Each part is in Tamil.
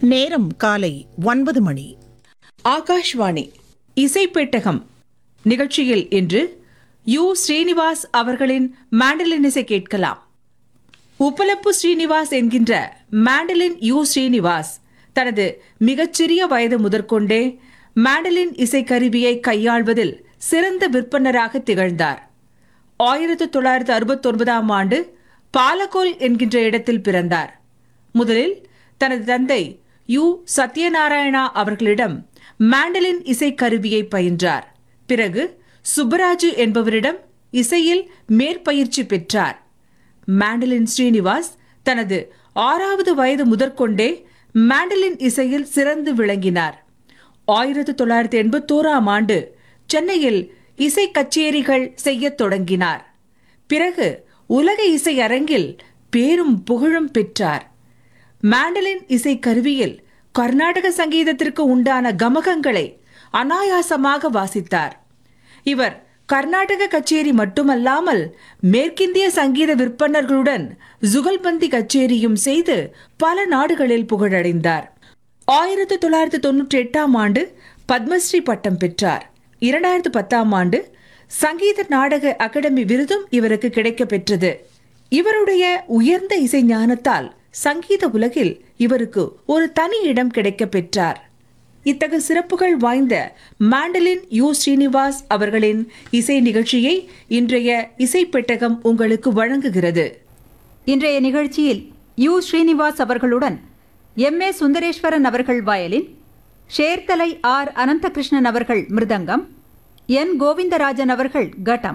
நேரம் காலை ஒன்பது மணி ஆகாஷ்வாணி இசைப்பெட்டகம் நிகழ்ச்சியில் இன்று யு ஸ்ரீனிவாஸ் அவர்களின் மாண்டலின் இசை கேட்கலாம் உப்பலப்பு ஸ்ரீனிவாஸ் என்கின்ற மாண்டலின் யு ஸ்ரீனிவாஸ் தனது மிகச்சிறிய வயது முதற்கொண்டே மாண்டலின் இசைக்கருவியை கையாள்வதில் சிறந்த விற்பனராக திகழ்ந்தார் ஆயிரத்து தொள்ளாயிரத்து அறுபத்தொன்பதாம் ஆண்டு பாலகோல் என்கின்ற இடத்தில் பிறந்தார் முதலில் தனது தந்தை யு சத்யநாராயணா அவர்களிடம் மாண்டலின் இசைக்கருவியை பயின்றார் பிறகு சுப்பராஜு என்பவரிடம் இசையில் மேற்பயிற்சி பெற்றார் மாண்டலின் ஸ்ரீனிவாஸ் தனது ஆறாவது வயது முதற்கொண்டே மாண்டலின் இசையில் சிறந்து விளங்கினார் ஆயிரத்து தொள்ளாயிரத்து எண்பத்தோராம் ஆண்டு சென்னையில் இசை கச்சேரிகள் செய்யத் தொடங்கினார் பிறகு உலக இசை அரங்கில் பேரும் புகழும் பெற்றார் மாண்டலின் இசை கருவியில் கர்நாடக சங்கீதத்திற்கு உண்டான கமகங்களை அனாயாசமாக வாசித்தார் இவர் கர்நாடக கச்சேரி மட்டுமல்லாமல் மேற்கிந்திய சங்கீத விற்பனர்களுடன் ஜுகல்பந்தி கச்சேரியும் செய்து பல நாடுகளில் புகழடைந்தார் ஆயிரத்து தொள்ளாயிரத்து தொன்னூற்றி எட்டாம் ஆண்டு பத்மஸ்ரீ பட்டம் பெற்றார் இரண்டாயிரத்து பத்தாம் ஆண்டு சங்கீத நாடக அகாடமி விருதும் இவருக்கு கிடைக்கப் பெற்றது இவருடைய உயர்ந்த இசை ஞானத்தால் சங்கீத உலகில் இவருக்கு ஒரு தனி இடம் கிடைக்கப் பெற்றார் இத்தகு சிறப்புகள் வாய்ந்த மாண்டலின் யு ஸ்ரீனிவாஸ் அவர்களின் இசை நிகழ்ச்சியை இன்றைய இசை பெட்டகம் உங்களுக்கு வழங்குகிறது இன்றைய நிகழ்ச்சியில் யு ஸ்ரீனிவாஸ் அவர்களுடன் எம் ஏ சுந்தரேஸ்வரன் அவர்கள் வயலின் ஷேர்தலை ஆர் அனந்தகிருஷ்ணன் அவர்கள் மிருதங்கம் என் கோவிந்தராஜன் அவர்கள் கட்டம்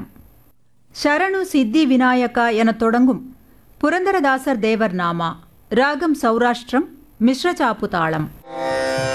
ஷரணு சித்தி விநாயகா எனத் தொடங்கும் புரந்தரதாசர் தேவர் நாமா ராகம் சௌராஷ்டிரம் மிஸ்ர சாப்பு தாளம்